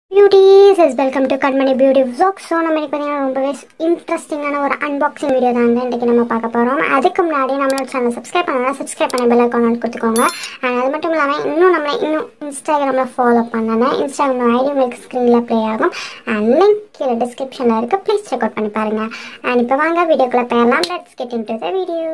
beauties is welcome to Kanmani beauty vlog so நம்ம இன்னைக்கு பார்த்தீங்கன்னா ரொம்பவே இன்ட்ரெஸ்டிங்கான ஒரு அன்பாக்சிங் வீடியோ தான் வந்து இன்றைக்கி நம்ம பார்க்க போகிறோம் அதுக்கு முன்னாடி நம்மளோட சேனல் சப்ஸ்கிரைப் பண்ணலாம் சப்ஸ்கிரைப் பண்ணி பெல் ஐக்கான் கொடுத்துக்கோங்க அண்ட் அது மட்டும் இல்லாமல் இன்னும் நம்மளை இன்னும் இன்ஸ்டாகிராமில் ஃபாலோ பண்ணனா இன்ஸ்டாகிராம் ஐடி உங்களுக்கு ஸ்க்ரீனில் ப்ளே ஆகும் அண்ட் லிங்க் கீழே டிஸ்கிரிப்ஷனில் இருக்குது ப்ளீஸ் செக் அவுட் பண்ணி பாருங்கள் அண்ட் இப்போ வாங்க வீடியோக்குள்ளே போயிடலாம் let's get into the video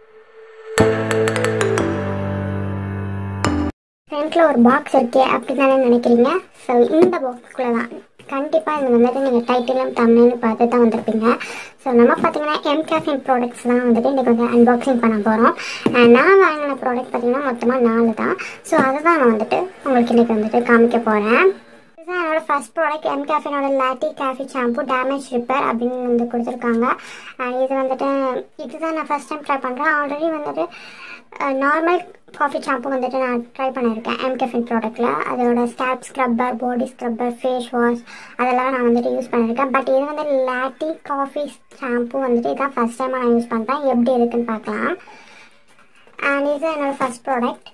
ஃப்ரண்ட்டில் ஒரு பாக்ஸ் இருக்கே அப்படி தானே நினைக்கிறீங்க ஸோ இந்த பாக்ஸ்குள்ளே தான் கண்டிப்பாக இது வந்துட்டு நீங்கள் டைட்டிலும் தமிழ்னு பார்த்து தான் வந்திருப்பீங்க ஸோ நம்ம பார்த்தீங்கன்னா எம் கேஃபின் ப்ராடக்ட்ஸ் தான் வந்துட்டு இன்றைக்கி வந்து அன்பாக்சிங் பண்ண போகிறோம் நான் வாங்கின ப்ராடக்ட் பார்த்தீங்கன்னா மொத்தமாக நாலு தான் ஸோ அதை தான் நான் வந்துட்டு உங்களுக்கு இன்றைக்கி வந்துட்டு காமிக்க போகிறேன் இதுதான் என்னோட ஃபர்ஸ்ட் ப்ராடக்ட் எம் கேஃபினோட latte cafe shampoo damage repair அப்படின்னு வந்து கொடுத்துருக்காங்க அண்ட் இது வந்துட்டு இதுதான் நான் ஃபர்ஸ்ட் டைம் ட்ரை பண்ணுறேன் ஆல்ரெடி வந்துட்டு நார்மல் காஃபி ஷாம்பு வந்துட்டு நான் ட்ரை பண்ணியிருக்கேன் எம் கெஃபின் ப்ராடக்ட்டில் அதோட scalp scrubber body scrubber face wash அதெல்லாம் நான் வந்துட்டு யூஸ் பண்ணியிருக்கேன் பட் இது வந்து லாட்டி காஃபி ஷாம்பு வந்துட்டு இதான் ஃபஸ்ட் டைமாக நான் யூஸ் பண்ணுறேன் எப்படி இருக்குன்னு பார்க்கலாம் அண்ட் இது என்னோடய first product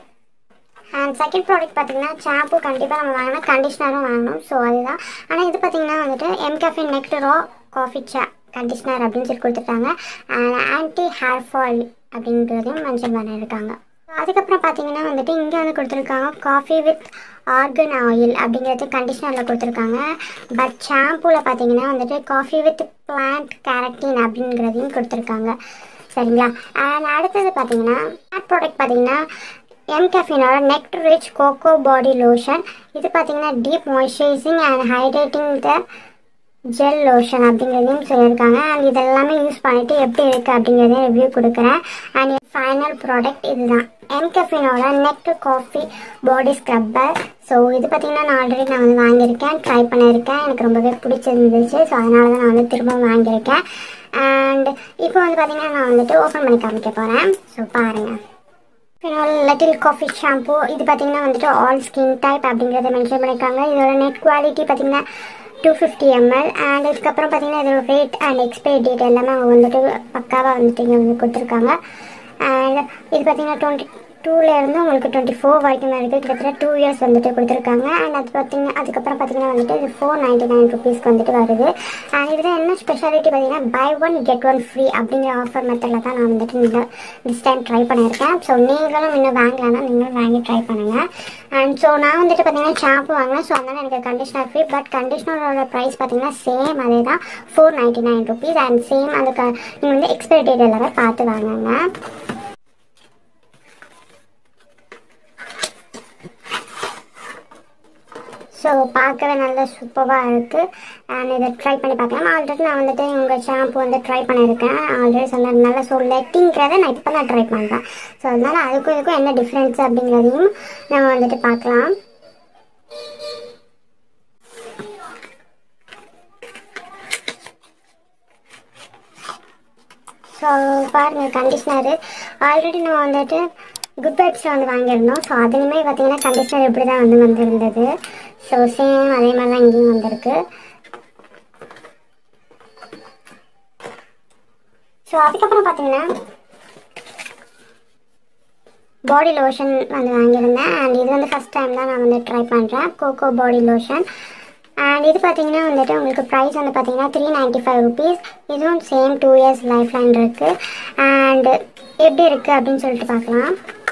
and second product பார்த்தீங்கன்னா ஷாம்பு கண்டிப்பாக நம்ம வாங்கினா கண்டிஷ்னரும் வாங்கணும் ஸோ அதுதான் ஆனால் இது பார்த்தீங்கன்னா வந்துட்டு எம் கெஃபின் நெக்டரோ காஃபி சா கண்டிஷ்னர் அப்படின்னு சொல்லி கொடுத்துருக்காங்க அண்ட் ஆன்டி ஹேர் ஃபால் அப்படின்றதையும் மென்ஷன் பண்ணியிருக்காங்க அதுக்கப்புறம் பார்த்தீங்கன்னா வந்துட்டு இங்கே வந்து கொடுத்துருக்காங்க காஃபி வித் ஆர்கன் ஆயில் அப்படிங்கிறது கண்டிஷ்னரில் கொடுத்துருக்காங்க பட் ஷாம்பூவில் பார்த்தீங்கன்னா வந்துட்டு காஃபி வித் பிளான்ட் கேரட்டின் அப்படிங்கிறதையும் கொடுத்துருக்காங்க சரிங்களா அண்ட் அடுத்தது பார்த்தீங்கன்னா ப்ராடக்ட் பார்த்தீங்கன்னா எம் கேஃபினோட naked rich cocoa body lotion இது பார்த்தீங்கன்னா deep moisturising and hydrating the gel lotion அப்படிங்கிறதையும் சொல்லியிருக்காங்க அண்ட் இதெல்லாமே யூஸ் பண்ணிவிட்டு எப்படி இருக்குது அப்படிங்கிறதையும் ரிவ்யூ கொடுக்குறேன் அண்ட் ஃபைனல் ப்ராடக்ட் இதுதான் எம் கெஃபினோட naked coffee body scrubber so இது பார்த்திங்கன்னா நான் ஆல்ரெடி நான் வந்து வாங்கியிருக்கேன் ட்ரை பண்ணியிருக்கேன் எனக்கு ரொம்பவே பிடிச்சிருந்துச்சு ஸோ அதனால தான் நான் வந்து திரும்பவும் வாங்கியிருக்கேன் அண்ட் இப்போ வந்து பார்த்திங்கன்னா நான் வந்துட்டு ஓப்பன் பண்ணி காமிக்க போகிறேன் ஸோ பாருங்கள் ஃபினால் லிட்டில் காஃபி ஷாம்பு இது பார்த்திங்கன்னா வந்துட்டு ஆல் ஸ்கின் டைப் அப்படிங்கிறத மென்ஷன் பண்ணியிருக்காங்க இதோட நெட் குவாலிட்டி பார்த்திங்கன்னா டூ ஃபிஃப்டி எம்எல் அண்ட் இதுக்கப்புறம் பார்த்தீங்கன்னா இதோட ரேட் அண்ட் எக்ஸ்பைரி டேட் எல்லாமே அவங்க வந்துட்டு பக்காவாக வந்துட்டு இங்கே வந்து கொடுத்துருக்காங்க அண்ட் இது பார்த்தீங்கன்னா டுவெண்ட்டி டூலேருந்து உங்களுக்கு டுவெண்ட்டி ஃபோர் வரைக்கும் இருக்குது கிட்டத்தட்ட டூ இயர்ஸ் வந்துட்டு கொடுத்துருக்காங்க அண்ட் அது பார்த்தீங்கன்னா அதுக்கப்புறம் பார்த்தீங்கன்னா வந்துட்டு இது ஃபோர் நைன்ட்டி நைன் ருபீஸ்க்கு வந்துட்டு வருது அண்ட் இதில் என்ன ஸ்பெஷாலிட்டி பார்த்தீங்கன்னா buy one get one free அப்படிங்கிற ஆஃபர் மெத்தடில் தான் நான் வந்துட்டு இந்த திஸ் டைம் ட்ரை பண்ணியிருக்கேன் ஸோ நீங்களும் இன்னும் வாங்கலைன்னா நீங்களும் வாங்கி ட்ரை பண்ணுங்கள் அண்ட் ஸோ நான் வந்துட்டு பார்த்தீங்கன்னா ஷாம்பு வாங்கினேன் ஸோ அதனால் எனக்கு கண்டிஷனர் ஃப்ரீ பட் கண்டிஷனரோட ப்ரைஸ் பார்த்தீங்கன்னா சேம் அதே தான் four ninety nine rupees and same அதுக்கு நீங்கள் வந்து எக்ஸ்பைரி டேட் எல்லாமே பார்த்து வாங்குங்க ஸோ பார்க்கவே நல்ல சூப்பராக இருக்குது அண்ட் இதை ட்ரை பண்ணி பார்க்கலாம் ஆல்ரெடி நான் வந்துட்டு உங்கள் ஷாம்பு வந்து ட்ரை பண்ணியிருக்கேன் ஆல்ரெடி சொன்னதுனால ஸோ லெட்டிங்கிறத நான் இப்போ தான் ட்ரை பண்ணுறேன் ஸோ அதனால் அதுக்கும் இதுக்கும் என்ன டிஃப்ரென்ஸ் அப்படிங்கிறதையும் நம்ம வந்துட்டு பார்க்கலாம் ஸோ பாருங்கள் கண்டிஷ்னரு ஆல்ரெடி நம்ம வந்துட்டு குட் வைப்ஸில் வந்து வாங்கியிருந்தோம் ஸோ அதுலேயுமே பார்த்தீங்கன்னா கண்டிஷ்னர் இப்படி தான் வந்து வந்திருந்தது ஸோ சேம் அதே மாதிரி தான் இங்கேயும் வந்திருக்கு ஸோ அதுக்கப்புறம் பார்த்தீங்கன்னா பாடி லோஷன் வந்து வாங்கியிருந்தேன் அண்ட் இது வந்து ஃபஸ்ட் டைம் தான் நான் வந்து ட்ரை பண்ணுறேன் கோகோ பாடி லோஷன் அண்ட் இது பார்த்தீங்கன்னா வந்துட்டு உங்களுக்கு ப்ரைஸ் வந்து பார்த்தீங்கன்னா த்ரீ நைன்ட்டி ஃபைவ் ருபீஸ் இதுவும் same two years life line இருக்குது அண்ட் எப்படி இருக்குது அப்படின்னு சொல்லிட்டு பார்க்கலாம்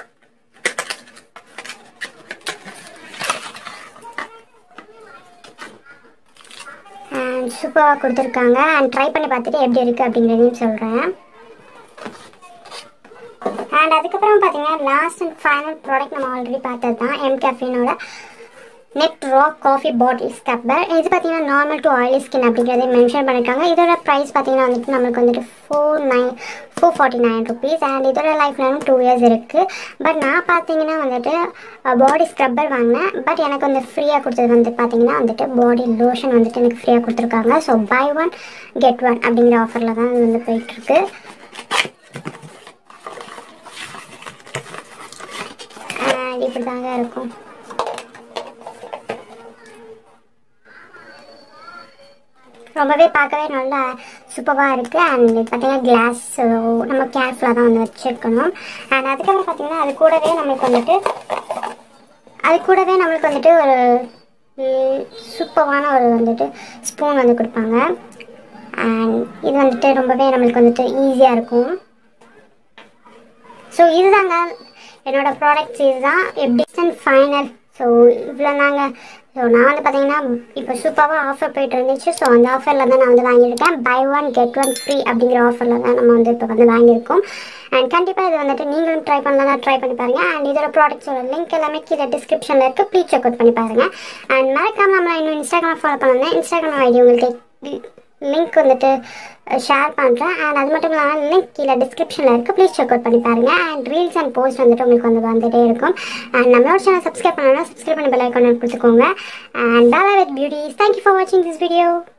அண்ட் சூப்பராக கொடுத்துருக்காங்க அண்ட் ட்ரை பண்ணி பார்த்துட்டு எப்படி இருக்குது அப்படிங்கிறதையும் சொல்கிறேன் அண்ட் அதுக்கப்புறம் பார்த்தீங்கன்னா லாஸ்ட் அண்ட் ஃபைனல் ப்ராடக்ட் நம்ம ஆல்ரெடி பார்த்தது தான் எம் கேஃபினோட நெட் ராக் காஃபி பாட்டில் ஸ்கப்பர் இது பார்த்தீங்கன்னா நார்மல் டு ஆயிலி ஸ்கின் அப்படிங்கிறத மென்ஷன் பண்ணியிருக்காங்க இதோட ப்ரைஸ் பார்த்தீங்கன்னா வந்துட்டு நம்மளுக்கு வந்துட்டு four nine four forty nine rupees and இதோட லைஃப் லைனும் டூ இயர்ஸ் இருக்குது பட் நான் பார்த்தீங்கன்னா வந்துட்டு பாடி ஸ்க்ரப்பர் வாங்கினேன் பட் எனக்கு வந்து ஃப்ரீயாக கொடுத்தது வந்து பார்த்தீங்கன்னா வந்துட்டு பாடி லோஷன் வந்துட்டு எனக்கு ஃப்ரீயாக கொடுத்துருக்காங்க so buy one get one அப்படிங்கிற ஆஃபரில் தான் இது வந்து போயிட்டுருக்கு அண்ட் இப்படி தாங்க இருக்கும் ரொம்பவே பார்க்கவே நல்லா சூப்பராக இருக்குது அண்ட் பார்த்தீங்கன்னா கிளாஸ் நம்ம கேர்ஃபுல்லாக தான் வந்து வச்சுருக்கணும் அண்ட் அதுக்கப்புறம் பார்த்தீங்கன்னா அது கூடவே நம்மளுக்கு வந்துட்டு அது கூடவே நம்மளுக்கு வந்துட்டு ஒரு சூப்பரான ஒரு வந்துட்டு ஸ்பூன் வந்து கொடுப்பாங்க அண்ட் இது வந்துட்டு ரொம்பவே நம்மளுக்கு வந்துட்டு ஈஸியாக இருக்கும் ஸோ இதுதாங்க என்னோட ப்ராடக்ட்ஸ் இதுதான் எப்படி ஃபைனல் ஸோ இவ்வளோ நாங்கள் ஸோ நான் வந்து பார்த்தீங்கன்னா இப்போ சூப்பராக ஆஃபர் போயிட்டு இருந்துச்சு ஸோ அந்த ஆஃபரில் தான் நான் வந்து வாங்கியிருக்கேன் buy one get one free அப்படிங்கிற ஆஃபரில் தான் நம்ம வந்து இப்போ வந்து வாங்கியிருக்கோம் அண்ட் கண்டிப்பாக இது வந்துட்டு நீங்களும் ட்ரை பண்ணலாம் ட்ரை பண்ணி பாருங்க அண்ட் இதோட ப்ராடக்ட்ஸோட லிங்க் எல்லாமே கீழே டிஸ்கிரிப்ஷனில் இருக்குது ப்ளீஸ் செக் அவுட் பண்ணி பாருங்க அண்ட் மறக்காம நம்மளை இன்னும் இன்ஸ்டாகிராம் ஃபாலோ பண்ணுங்க இன்ஸ்டாகிராம் ஐடி உங்களுக்கு லிங்க் வந்துட்டு ஷேர் பண்ணுறேன் அண்ட் அது மட்டும் இல்லாமல் லிங்க் கீழே டிஸ்கிரிப்ஷனில் இருக்குது ப்ளீஸ் செக் அவுட் பண்ணி பாருங்க அண்ட் ரீல்ஸ் அண்ட் போஸ்ட் வந்துட்டு உங்களுக்கு வந்து வந்துட்டே இருக்கும் அண்ட் நம்மளோட சேனல் சப்ஸ்கிரைப் பண்ணலாம் சப்ஸ்கிரைப் பண்ணி பெல் ஐக்கான் கொடுத்துக்கோங்க and Bala with beauties thank you for வாட்சிங் திஸ் வீடியோ